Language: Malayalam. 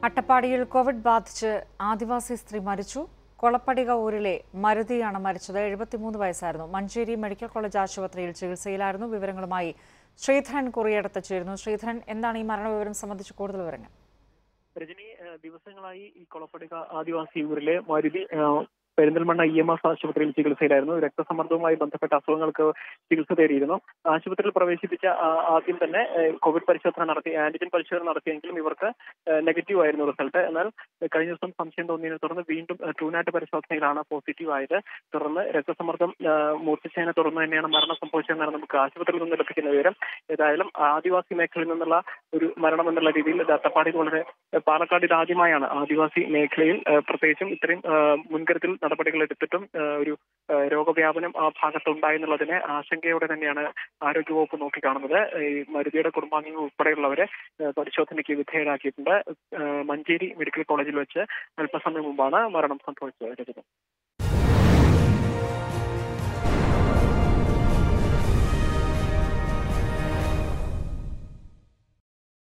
അട്ടപ്പാടിയിൽ കോവിഡ് ബാധിച്ച് ആദിവാസി സ്ത്രീ മരിച്ചു കൊളപ്പടിക ഊരിലെ മരുതിയാണ് മരിച്ചത് എഴുപത്തിമൂന്ന് വയസ്സായിരുന്നു മഞ്ചേരി മെഡിക്കൽ കോളേജ് ആശുപത്രിയിൽ ചികിത്സയിലായിരുന്നു വിവരങ്ങളുമായി ശ്രീധരൻ കുറിയടത്ത് ചേരുന്നു ശ്രീധരൻ എന്താണ് ഈ മരണവിവരം സംബന്ധിച്ച് കൂടുതൽ വിവരങ്ങൾ രജനി ഏഹ് ദിവസങ്ങളായി ഈ കൊളപ്പടിക ആദിവാസി ഊരിലെ മരുതി ഏഹ് പെരിന്തൽമണ്ണ ഇ എം എസ് ആശുപത്രിയിൽ ചികിത്സയിലായിരുന്നു രക്തസമ്മർദ്ദവുമായി ബന്ധപ്പെട്ട അസുഖങ്ങൾക്ക് ചികിത്സ തേടിയിരുന്നു ആശുപത്രിയിൽ പ്രവേശിപ്പിച്ച ആ, ആദ്യം തന്നെ ഏഹ് കോവിഡ് പരിശോധന നടത്തി ആന്റിജൻ പരിശോധന നടത്തിയെങ്കിലും ഇവർക്ക് ഏഹ് നെഗറ്റീവ് ആയിരുന്നു റിസൾട്ട് എന്നാൽ കഴിഞ്ഞ ദിവസം സംശയം തോന്നിയതിനെ തുടർന്ന് വീണ്ടും ഏഹ് ട്രൂനാറ്റ് പരിശോധനയിലാണ് പോസിറ്റീവ് ആയത് തുടർന്ന് രക്തസമ്മർദ്ദം ഏഹ് മൂർച്ഛിച്ചതിനെ തുടർന്ന് തന്നെയാണ് മരണം സംഭവിച്ചതെന്നാണ് നമുക്ക് ആശുപത്രിയിൽ നിന്ന് ലഭിക്കുന്ന വിവരം ഏതായാലും ആദിവാസി മേഖലയിൽ നിന്നുള്ള ഒരു മരണം എന്നുള്ള രീതിയിൽ ഇത് അട്ടപ്പാടിയിൽ വളരെ ഏഹ് പാലക്കാട് ഇത് ആദ്യമായാണ് ആദിവാസി മേഖലയിൽ ഏഹ് പ്രത്യേകിച്ചും ഇത്രയും ഏഹ് മുൻകരുതൽ നടപടികൾ എടുത്തിട്ടും ഏഹ് ഒരു ഏഹ് രോഗവ്യാപനം ആ ഭാഗത്തുണ്ടായി എന്നുള്ളതിനെ ആശങ്കയോടെ തന്നെയാണ് ആരോഗ്യവകുപ്പ് നോക്കിക്കാണുന്നത് ഈ മരുതിയുടെ കുടുംബാംഗങ്ങൾ ഉൾപ്പെടെയുള്ളവരെ ഏഹ് പരിശോധനയ്ക്ക് വിധേയരാക്കിയിട്ടുണ്ട് ഏഹ് മഞ്ചേരി മെഡിക്കൽ കോളേജിൽ വെച്ച് അല്പസമയം മുമ്പാണ് മരണം സംഭവിച്ചത് രജനി